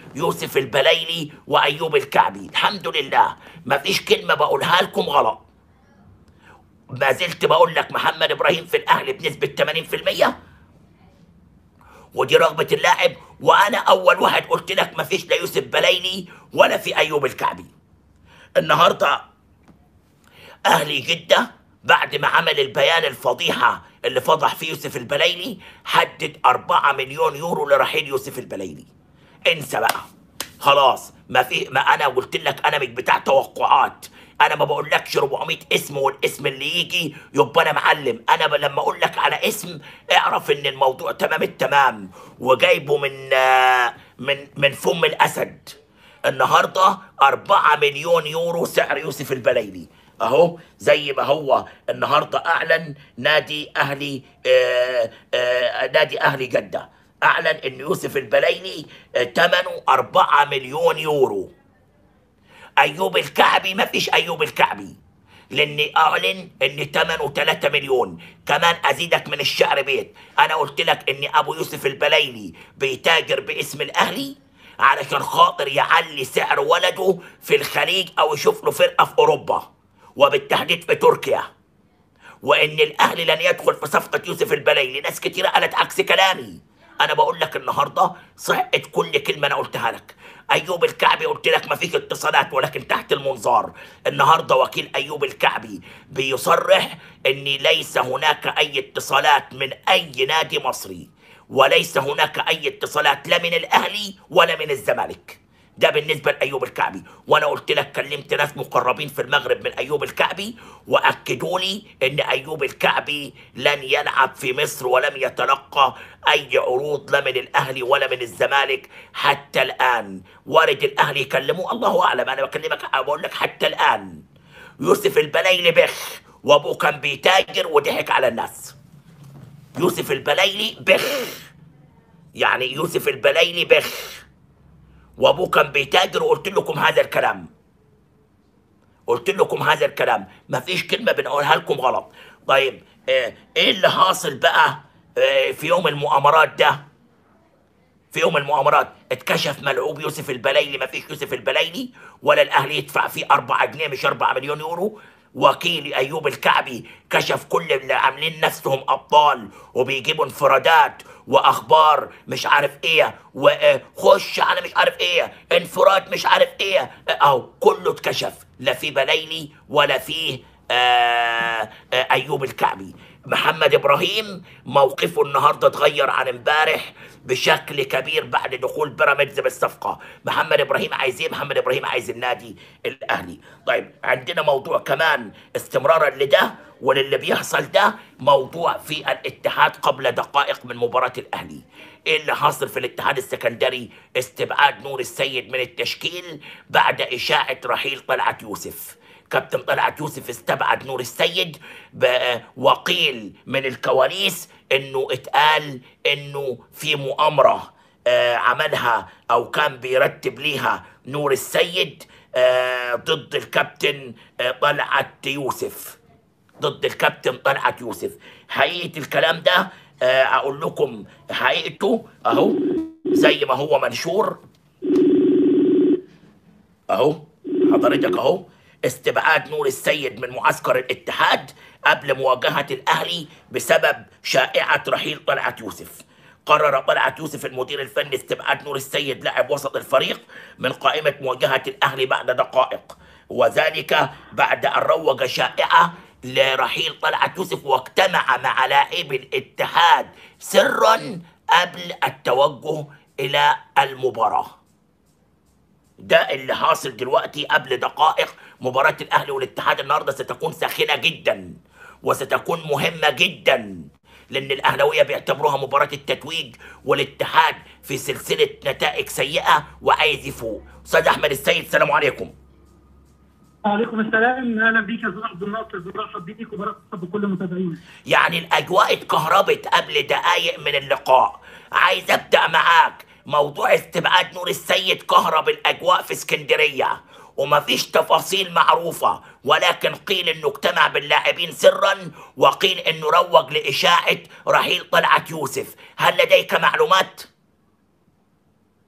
يوسف البليلي وايوب الكعبي الحمد لله ما فيش كلمه بقولها لكم غلط ما زلت بقول لك محمد ابراهيم في الاهلي بنسبه 80% ودي رغبه اللاعب وانا اول واحد قلت لك ما فيش لا يوسف بليلي ولا في ايوب الكعبي النهارده اهلي جده بعد ما عمل البيان الفضيحه اللي فضح فيه يوسف البليلي حدد 4 مليون يورو لرحيل يوسف البليلي انسى بقى خلاص ما في ما انا قلت لك انا مش بتاع توقعات انا ما بقولكش 400 اسم والاسم اللي يجي يبقى انا معلم انا ب- لما اقول لك على اسم اعرف ان الموضوع تمام التمام وجايبه من آه، من من فم الاسد النهارده 4 مليون يورو سعر يوسف البليلي اهو زي ما هو النهارده اعلن نادي اهلي آه آه نادي اهلي جده اعلن ان يوسف البليلي آه ثمنه 4 مليون يورو ايوب الكعبي ما فيش ايوب الكعبي لاني اعلن ان ثمنه 3 مليون كمان ازيدك من الشعر بيت انا قلت لك ان ابو يوسف البليلي بيتاجر باسم الاهلي علشان خاطر يعلي سعر ولده في الخليج او يشوف له فرقه في اوروبا وبالتحديد في تركيا وان الاهلي لن يدخل في صفقه يوسف البليلي ناس كتيره قالت عكس كلامي انا بقول لك النهارده صحت كل كلمه انا قلتها لك ايوب الكعبي قلت لك ما فيش اتصالات ولكن تحت المنظار النهارده وكيل ايوب الكعبي بيصرح ان ليس هناك اي اتصالات من اي نادي مصري وليس هناك اي اتصالات لا من الاهلي ولا من الزمالك ده بالنسبه لايوب الكعبي وانا قلت لك كلمت ناس مقربين في المغرب من ايوب الكعبي واكدوا لي ان ايوب الكعبي لن يلعب في مصر ولم يتلقى اي عروض لا من الاهلي ولا من الزمالك حتى الان وارد الاهلي يكلموه الله اعلم انا بكلمك بقول لك حتى الان يوسف البليلي بخ وابوه كان بيتاجر وضحك على الناس يوسف البليلي بخ يعني يوسف البليلي بخ وابوه كان بيتاجر وقلت لكم هذا الكلام قلت لكم هذا الكلام ما فيش كلمه بنقولها لكم غلط طيب آه، ايه اللي حاصل بقى آه، في يوم المؤامرات ده في يوم المؤامرات اتكشف ملعوب يوسف البليلي ما فيش يوسف البليلي ولا الاهلي يدفع فيه 4 جنيه مش 4 مليون يورو وكيل ايوب الكعبي كشف كل اللي عاملين نفسهم ابطال وبيجيبوا انفرادات واخبار مش عارف ايه وخش على مش عارف ايه انفراد مش عارف ايه اهو كله اتكشف لا في بليلي ولا فيه آه آه ايوب الكعبي محمد ابراهيم موقفه النهارده اتغير عن امبارح بشكل كبير بعد دخول بيراميدز بالصفقه محمد ابراهيم عايز ايه محمد ابراهيم عايز النادي الاهلي طيب عندنا موضوع كمان استمرارا لده وللي بيحصل ده موضوع في الاتحاد قبل دقائق من مباراه الاهلي ايه اللي حاصل في الاتحاد السكندري استبعاد نور السيد من التشكيل بعد اشاعه رحيل طلعت يوسف كابتن طلعت يوسف استبعد نور السيد ب- وقيل من الكواليس انه اتقال انه في مؤامره آه، عملها او كان بيرتب ليها نور السيد آه، ضد الكابتن آه، طلعت يوسف ضد الكابتن طلعت يوسف حقيقة الكلام ده آه، اقول لكم حقيقته اهو زي ما هو منشور اهو حضرتك اهو استبعاد نور السيد من معسكر الاتحاد قبل مواجهة الأهلي بسبب شائعة رحيل طلعت يوسف قرر طلعت يوسف المدير الفني استبعاد نور السيد لاعب وسط الفريق من قائمة مواجهة الأهلي بعد دقائق وذلك بعد أن روج شائعة لرحيل طلعت يوسف واجتمع مع لاعبي الاتحاد سرا قبل التوجه إلى المباراة ده اللي حاصل دلوقتي قبل دقائق مباراة الأهلي والاتحاد النهاردة ستكون ساخنة جدا وستكون مهمة جدا لأن الأهلاوية بيعتبروها مباراة التتويج والاتحاد في سلسلة نتائج سيئة وعايز يفوق أستاذ أحمد السيد السلام عليكم وعليكم السلام اهلا بيك يا استاذ عبد الناصر برحب بيك وبرحب بكل المتابعين يعني الأجواء اتكهربت قبل دقايق من اللقاء عايز أبدأ معاك موضوع استبعاد نور السيد كهرب الأجواء في اسكندرية ومفيش تفاصيل معروفة ولكن قيل انه اجتمع باللاعبين سرا وقيل انه روج لإشاعة رحيل طلعت يوسف هل لديك معلومات؟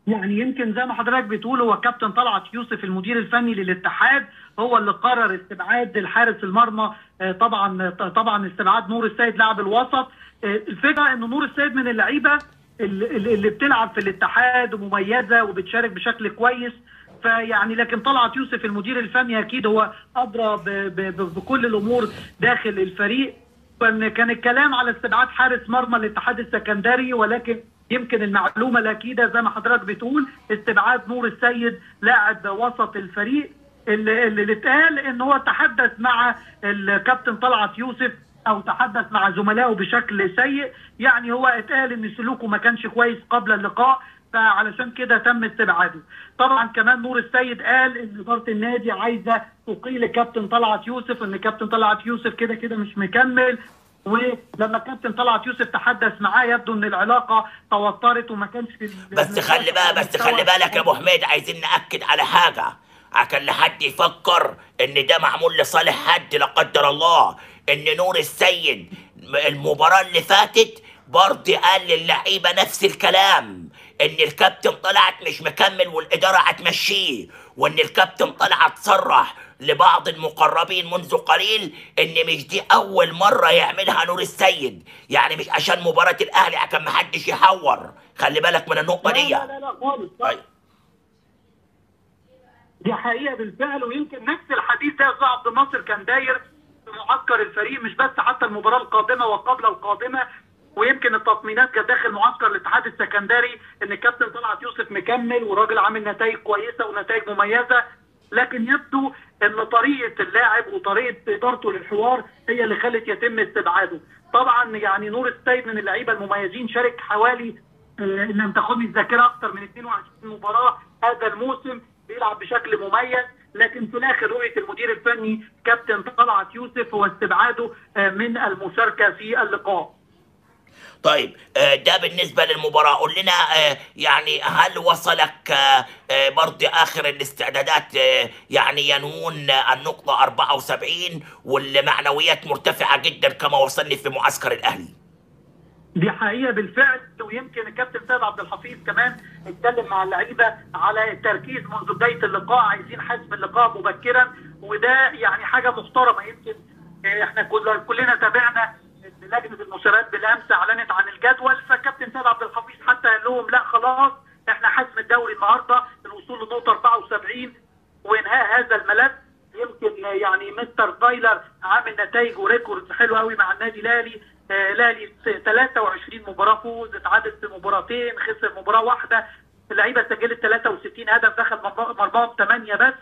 يعني يمكن زي ما حضرتك بتقول هو كابتن طلعت يوسف المدير الفني للاتحاد هو اللي قرر استبعاد الحارس المرمى آه، طبعا طبعا استبعاد نور السيد لاعب الوسط آه، الفكره ان نور السيد من اللعيبه اللي اللي بتلعب في الاتحاد ومميزه وبتشارك بشكل كويس فيعني لكن طلعت يوسف المدير الفني اكيد هو ادرى ب- ب- ب- بكل الامور داخل الفريق كان كان الكلام على استبعاد حارس مرمى الاتحاد السكندري ولكن يمكن المعلومه الاكيده زي ما حضرتك بتقول استبعاد نور السيد لاعب وسط الفريق اللي, اللي اتقال ان هو تحدث مع الكابتن طلعت يوسف او تحدث مع زملائه بشكل سيء يعني هو اتقال ان سلوكه ما كانش كويس قبل اللقاء فعلشان كده تم استبعاده طبعا كمان نور السيد قال ان اداره النادي عايزه تقيل الكابتن طلعت يوسف ان الكابتن طلعت يوسف كده كده مش مكمل ولما الكابتن طلعت يوسف تحدث معاه يبدو ان العلاقه توترت وما كانش في بس خلي بقى بس خلي بالك يا ابو حميد عايزين ناكد على حاجه عشان لحد يفكر ان ده معمول لصالح حد لا قدر الله ان نور السيد المباراه اللي فاتت برضه قال للعيبه نفس الكلام ان الكابتن طلعت مش مكمل والاداره هتمشيه وان الكابتن طلعت صرح لبعض المقربين منذ قليل ان مش دي اول مره يعملها نور السيد يعني مش عشان مباراه الاهلي عشان محدش يحور خلي بالك من النقطه دي لا لا لا خالص طيب. دي حقيقه بالفعل ويمكن نفس الحديث ده يا استاذ عبد الناصر كان داير في معسكر الفريق مش بس حتى المباراه القادمه وقبل القادمه ويمكن التطمينات كانت داخل معسكر الاتحاد السكندري ان الكابتن طلعت يوسف مكمل وراجل عامل نتائج كويسه ونتائج مميزه لكن يبدو ان طريقه اللاعب وطريقه ادارته للحوار هي اللي خلت يتم استبعاده طبعا يعني نور السيد من اللعيبه المميزين شارك حوالي آه، ان لم تاخذني الذاكره اكثر من 22 مباراه هذا الموسم بيلعب بشكل مميز لكن في الاخر رؤيه المدير الفني كابتن طلعت يوسف هو استبعاده آه، من المشاركه في اللقاء طيب آه، ده بالنسبة للمباراة قول لنا آه، يعني هل وصلك آه، آه، برضه آخر الاستعدادات آه، يعني ينوون آه، النقطة 74 والمعنويات مرتفعة جدا كما وصلني في معسكر الأهلي دي حقيقه بالفعل ويمكن الكابتن سيد عبد الحفيظ كمان اتكلم مع اللعيبه على التركيز منذ بدايه اللقاء عايزين حسم اللقاء مبكرا وده يعني حاجه محترمه يمكن آه، احنا كل كلنا تابعنا إن لجنه المسابقات بالامس اعلنت عن الجدول فالكابتن سيد عبد الحفيظ حتى قال لهم لا خلاص احنا حسم الدوري النهارده الوصول لنقطه 74 وانهاء هذا الملف يمكن يعني مستر فايلر عامل نتائج وريكورد حلو قوي مع النادي الاهلي آه، الاهلي 23 مباراه فوز اتعادل في مباراتين خسر مباراه واحده اللعيبه سجلت 63 هدف دخل مرمى- مرماهم 8 بس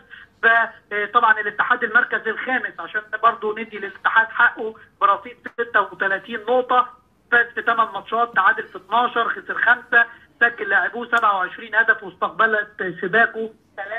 فطبعا الاتحاد المركز الخامس عشان برضه ندي للاتحاد حقه برصيد 36 نقطه فاز في 8 ماتشات تعادل في 12 خسر خمسه سجل لاعبوه 27 هدف واستقبلت شباكه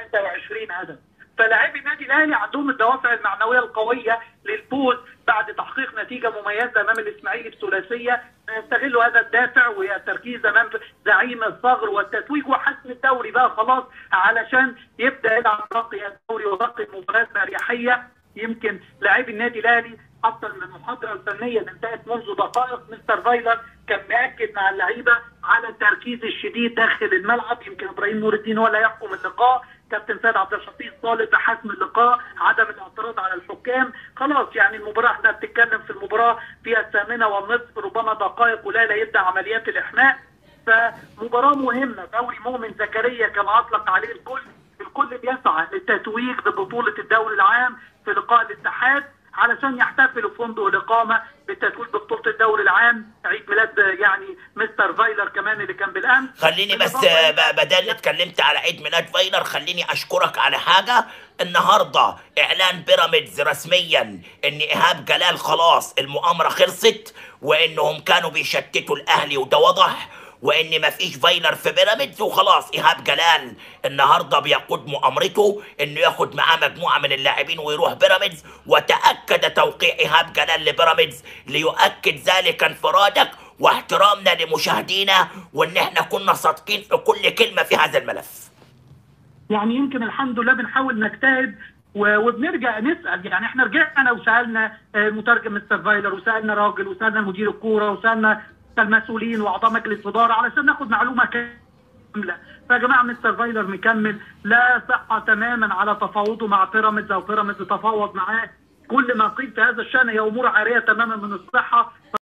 23 هدف فلاعبي النادي الاهلي عندهم الدوافع المعنويه القويه للفوز بعد تحقيق نتيجه مميزه امام الاسماعيلي بثلاثيه يستغلوا هذا الدافع والتركيز امام زعيم الصغر والتتويج وحسم الدوري بقى خلاص علشان يبدا يلعب رقي الدوري ورقي المباريات باريحيه يمكن لاعبي النادي الاهلي حتى المحاضره الفنيه اللي انتهت منذ دقائق مستر فايلر كان مأكد مع اللعيبه على التركيز الشديد داخل الملعب يمكن ابراهيم نور الدين هو اللي هيحكم اللقاء كابتن سيد عبد الحفيظ طالب بحسم اللقاء عدم الاعتراض على الحكام خلاص يعني المباراه احنا بنتكلم في المباراه فيها الثامنه والنصف ربما دقائق قليله يبدا عمليات الاحماء فمباراه مهمه دوري مؤمن زكريا كما اطلق عليه الكل الكل بيسعى للتتويج ببطوله الدوري العام في لقاء الاتحاد علشان يحتفلوا في فندق الاقامه بالتتويج ببطوله الدوري العام عيد ميلاد يعني مستر فايلر كمان اللي كان بالامس خليني بس بالإضافة آه، إلى- ب- بدل اتكلمت على عيد ميلاد فايلر خليني اشكرك على حاجه النهارده اعلان بيراميدز رسميا ان ايهاب جلال خلاص المؤامره خلصت وانهم كانوا بيشتتوا الاهلي وده وضح وان مفيش فايلر في بيراميدز وخلاص ايهاب جلال النهارده بيقود مؤامرته انه ياخد معاه مجموعه من اللاعبين ويروح بيراميدز وتاكد توقيع ايهاب جلال لبيراميدز ليؤكد ذلك انفرادك واحترامنا لمشاهدينا وان احنا كنا صادقين في كل كلمه في هذا الملف يعني يمكن الحمد لله بنحاول نجتهد و- وبنرجع نسال يعني احنا رجعنا وسالنا آه، مترجم مستر فايلر وسالنا راجل وسالنا مدير الكوره وسالنا المسؤولين واعضاء مجلس اداره علشان ناخد معلومه كامله فيا جماعه مستر فايلر مكمل لا صحه تماما على تفاوضه مع بيراميدز او بيراميدز تفاوض معاه كل ما قيل في هذا الشان هي امور عاريه تماما من الصحه